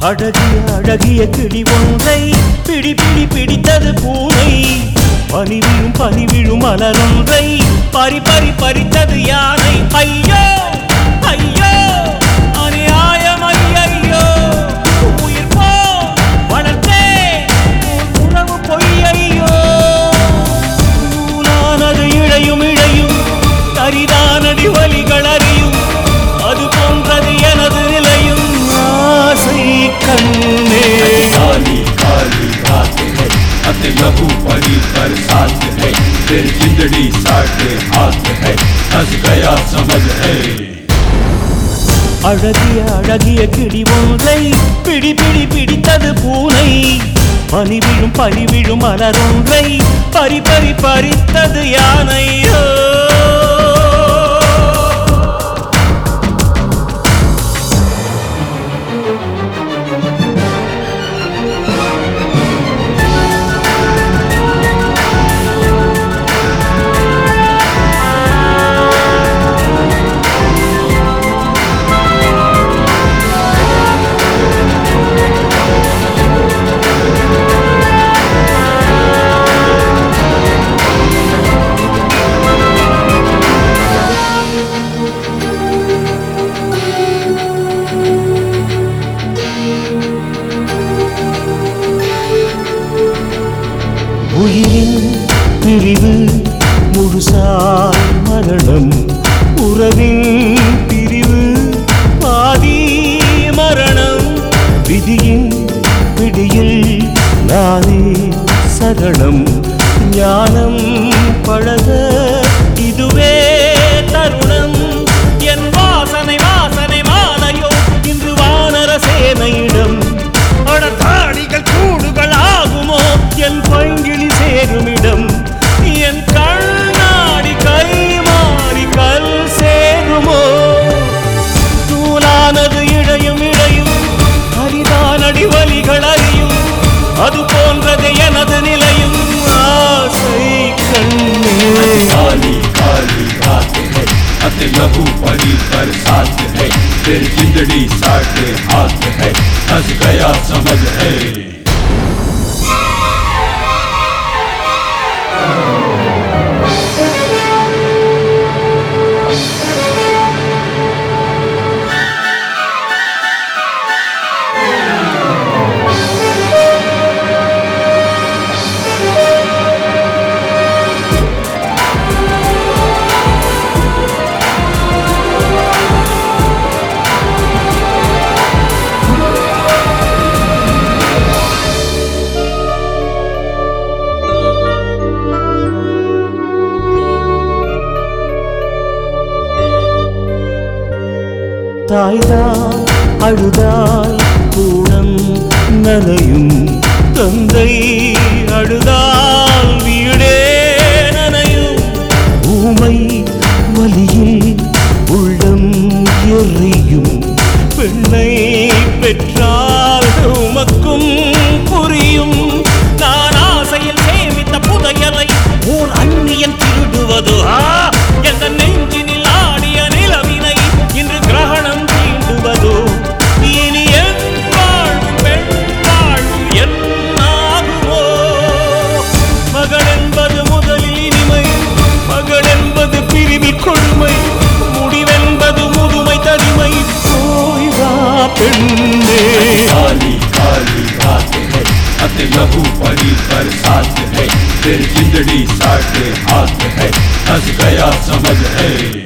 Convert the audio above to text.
அழகிய அழகிய கிளி ஒன்றை பிடி பிடி பிடித்தது பூனை பனிவிழும் பனிவிழும் மலரொன்றை பறி பறி பறித்தது யானை ஐயோ ஐயோ அநியாயம் ஐயையோ உயிர் போ வளர்த்தே உன் உறவு பொய்யையோ நூலானது இழையும் இழையும் கரிதானடி வலிகள் அறியும் அது போன்றது எனது நிலையும் ஆசை கண்ணே काली काली रात है अति लघु परी पर साथ है फिर जिंदड़ी साढ़े हाथ है हंस गया समझ है அழகிய அழகிய கிளி ஒன்றை பிடி பிடி பிடித்தது பூனை பனி விழும் பனி விழும் மலரொன்றை பறி பறி பறித்தது யானையோ உயிரின் பிரிவு முழுசாய் மரணம் உறவின் பிரிவு பாதி மரணம் விதியின் பிடியில் நானே சரணம் ஞானம் பழக இதுவே தருணம் என் வாசனை வாசனை மாலையோ இன்று வானர சேனையிடம் அடத்தாடிகள் கூடுகள் ஆகுமோ என் பைங்கிழி சேருமிடம் என் கண்ணாடி கை மாறி கல் சேருமோ தூளானது இழையும் இழையும் அரிதானடி வலிகள் அறியும் அது போன்றது எனது நிலையும் ஆசை கண்ணே काली काली रात है अति लघु परी पर साथ है फिर जिंदड़ी साढ़े हाथ है हंस गया समझ है தாய்தான் அழுதால் கூடம் நனையும் தந்தை அழுதால் வீடே நனையும் ஊமை வலியில் உள்ளம் எரியும் பெண்ணை பெற்றால் உமக்கும் புரியும் நான் ஆசையில் சேமித்த புதையலை உன் அந்நியன் திருடுவது ஆ எந்த நெஞ்சினில் ஆடிய நிலவினை இன்று கிரகணம் தீண்டுவதோ இனி என் வாழும் பெண் வாழும் என்னாகுமோ மகள் என்பது முதலில் இனிமை மகள் என்பது பிரிவில் கொடுமை முடிவென்பது முதுமை தனிமை போய்வா பெண்ணே काली काली रात है अति लघु परी पर साथ है फिर जिंदड़ी साढ़े हाथ है हंस गया समझ है